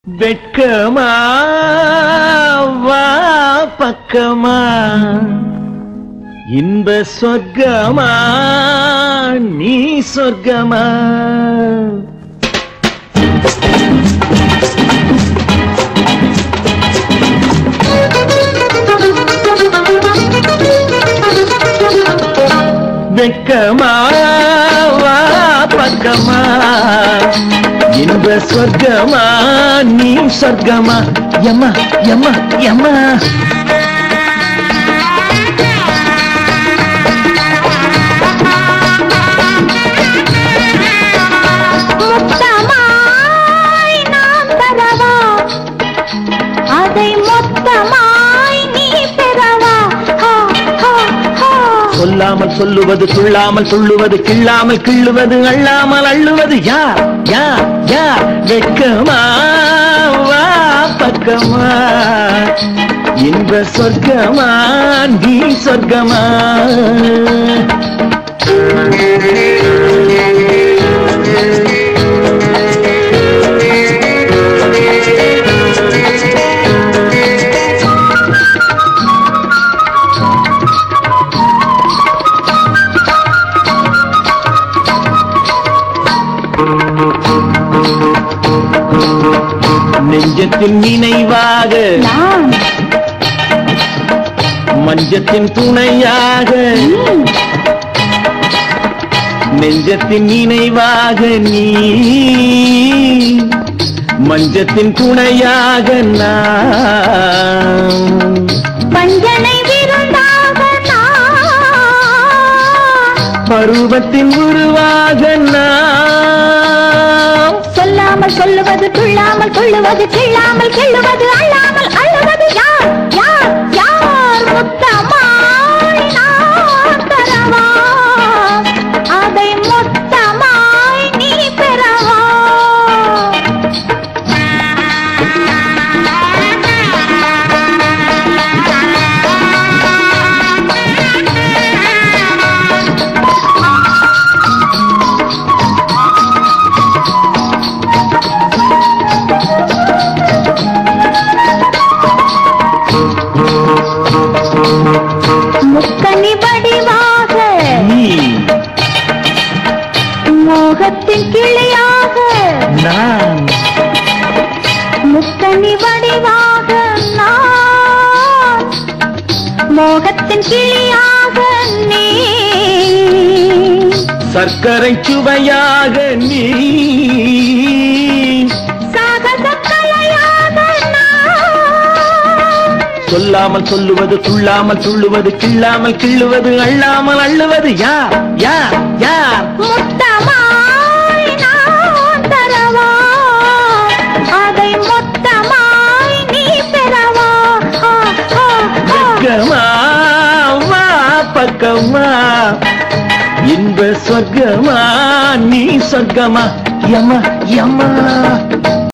வெட்கமா வா பக்கமா இன்ப சொர்க்கமா நீ சொர்க்கமா வெட்கமா வா பக்கமா இன்ப சொர்க்கமா நீ சொர்க்கமா யம்மா யம்மா யம்மா மொத்தமாய் நான் தரவா அதை மொத்தமாய் நீ பெறவா ஹா, ஹா, ஹா. சொல்லாமல் சொல்லுவது துள்ளாமல் துள்ளுவது கிள்ளாமல் கிள்ளுவது அள்ளாமல் அள்ளுவது யார் யார் யார் வெட்கமா வா பக்கமா இன்ப சொர்க்கமா நீ சொர்க்கமா நெஞ்சத்தின் நினைவாக நான் மஞ்சத்தின் துணையாக ம், நெஞ்சத்தின் நினைவாக நீ மஞ்சத்தின் துணையாக நான் பஞ்சனை விருந்தாக நான் பருவத்தின் உருவாக நான் சொல்லாமல் சொல்லுவது துள்ளாமல் துள்ளுவது கிள்ளாமல் கிள்ளுவது அள்ளாமல் அள்ளுவது யார் யார் யார் மொத்தமாய் நான் தரவா அதை மொத்தமாய் நீ பெறவா முக்கனி வடிவாக நீ மோகத்தின் கிளியாக நான் முக்கனி வடிவாக நான் மோகத்தின் கிளியாக நீ சர்க்கரை சுவையாக நீ சாகச கலையாக நான் சொல்லாமல் சொல்லுவது துள்ளாமல் துள்ளுவது கிள்ளாமல் கிள்ளுவது அள்ளாமல் அள்ளுவது யார் யார் யார் மொத்தமாய் நான் தரவா அதை மொத்தமாய் நீ பெறவா ஆ, ஆ, ஆ. பக்கமா வா பக்கமா இன்ப சொர்க்கமா நீ சொர்க்கமா யமா யமா